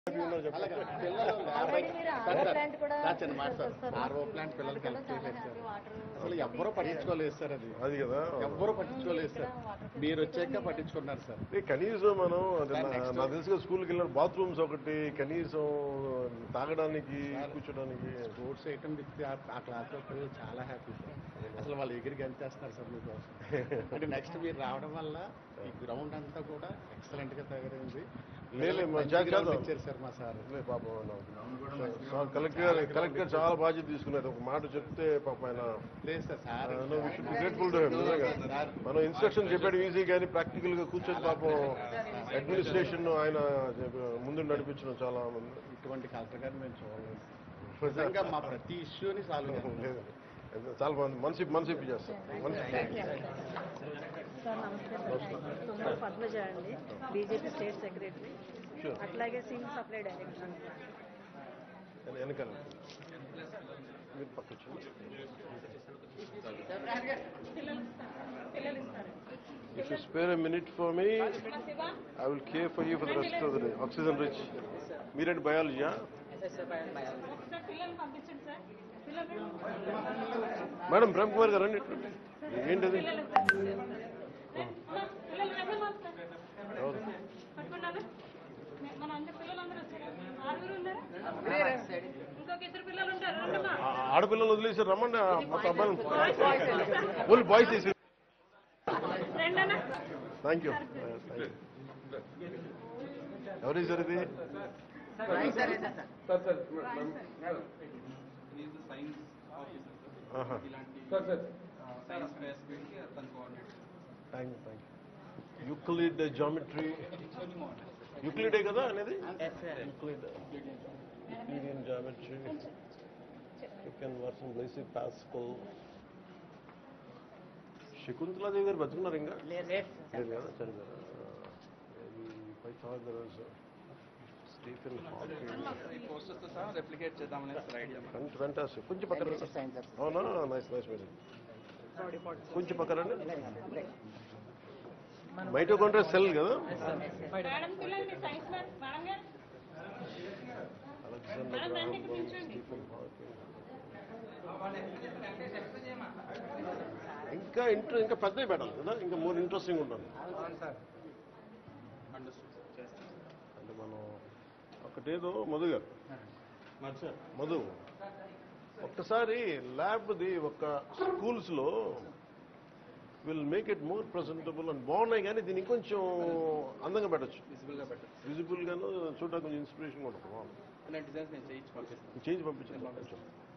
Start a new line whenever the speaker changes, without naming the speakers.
ఉన్నారు చెప్పండి.
అలాగే పిల్లలు
Already మీరు
సార్,
RO
సార్,
plant కూడా
సార్, చిన్న మాట సార్
చేస్తారు.
ఆర్ఓ ప్లాంట్ పిల్లలకి హెల్ప్
చాలా
చేయలేదు సార్
happy water
అసలు ఎవ్వరూ పట్టించుకోలేదు సార్ అది
అది కదా
ఎవ్వరూ పట్టించుకోలేదు సార్ మీరు వచ్చాక పట్టించుకున్నారు సార్
ఏ కనీసం మనం అది
సార్,
నా-
next-
నాకు తెలుసుగా స్కూల్కి వెళ్ళిన బాత్రూమ్స్ ఒకటి కనీసం తాగడానికి కూర్చోడానికి
స్పోర్ట్స్ ఐటమ్ విత్ ఆ క్లాస్ లో పిల్లలు చాలా హ్యాపీ సార్ అసలు వాళ్ళు ఎగిరికి వెళ్తేస్తున్నారు సార్ మీకోసం అంటే నెక్స్ట్ మీరు రావడం వల్ల ఈ గ్రౌండ్ అంతా కూడా ఎక్సలెంట్ గా తయారైంది
లేదు, మా
మంచి
జాగ్
ground
చేద్దాం.
ఇచ్చారు సార్ మా సార్
లే పాపం సార్ కలెక్టర్ గారు కలెక్టర్ గారు చాలా బాధ్యత తీసుకున్నారు ఒక మాట చెప్తే పాపం ఆయన
లేదు సార్ సార్
గ్రేట్ఫుల్ టు మనం ఇన్స్ట్రక్షన్ చెప్పాడు ఈజీ కానీ ప్రాక్టికల్ గా కూర్చొని పాపం అడ్మినిస్ట్రేషన్ ఆయన ముందు నడిపించడం చాలా మంది
ఇటువంటి కలెక్టర్ గారిని మేము చూడలేదు నిజంగా మా ప్రతి ఇష్యూని సాల్వ్ చేస్తాం
లేదు. చాలా మంది మనసి మనసి చేస్తాం మనసి
సార్ నమస్తే సార్ తుమ్మల పద్మజ అండి బీజేపీ స్టేట్ సెక్రటరీ
Sure.
అట్లాగే సివిల్ సప్లై డైరెక్టర్
వెనకాల మీరు పక్క వచ్చి If you spare a minute for me, I will care for you for the rest of the day. Oxygen rich. మీరేంటి బయాలజీయా మేడం బ్రహ్మ కుమార్ గారు రండి ఏంటది ఎవరు
మన అందరి పిల్లలందరూ వచ్చారు ఆరుగురు ఉన్నారా ఇంకొక ఇద్దరు పిల్లలు ఉంటారు రండమ్మా.
ఆ- ఆడపిల్లలు వదిలేసి రమ్మండి ఆ మొత్తం అబ్బాయిలు ఫుల్ బాయ్స్ తీసి
రండన్నా
థ్యాంక్ యూ ఎవరి సార్ ఇది
ఈజ్ సైన్స్ ఆఫీసర్
ఆహా.
ఇలాంటి సైన్స్ బేస్ పెట్టి తను coordinate
thank you thank you Euclid geometry యూక్లిడే కదా అనేది Euclid Euclidean geometry second version basic Pascal Shakuntala Devi గారు బతుకున్నారు ఇంకా లేదు కదా చనిపోయారు పైథాగరస్ స్టీఫెన్ హాకింగ్
ఈ పోస్టర్స్ తో సహా రెప్లికేట్ చేద్దామనేది సార్ ఐడియా
ఫ్రంట్ ఫ్యాంటాస్టిక్ కొంచెం పక్కన అవునా నైస్ నైస్ వెరీ కొంచెం పక్కన మైటోకాండ్రియా సెల్ కదా
మేడం పిల్లల్ని సైన్స్ మేడం మేడం గారు
Alexander Graham Bell, Stephen Hawking ఇంకా ఇంట్రె ఇంకా పెద్దవి పెట్టాలి కదా ఇంకా మోర్ ఇంట్రెస్టింగ్ ఉంటుంది
అండర్స్టూడ్ చేస్తాం
అంటే మనం ఒకటేదో మధు గారు మధు ఒక్కసారి ల్యాబ్ది ఒక స్కూల్స్లో will make it more presentable and బాగున్నాయి కానీ దీన్ని ఇంకొంచెం అందంగా పెట్టచ్చు
విజిబుల్ గా బెటర్
విజిబుల్ గాను చూడడానికి కొంచెం ఇన్స్పిరేషన్ కూడా ఉంటుంది
ఇలాంటి డిజైన్స్ నేను చేయించి పంపిస్తాను
చేంజ్ పంపించండి కొంచెం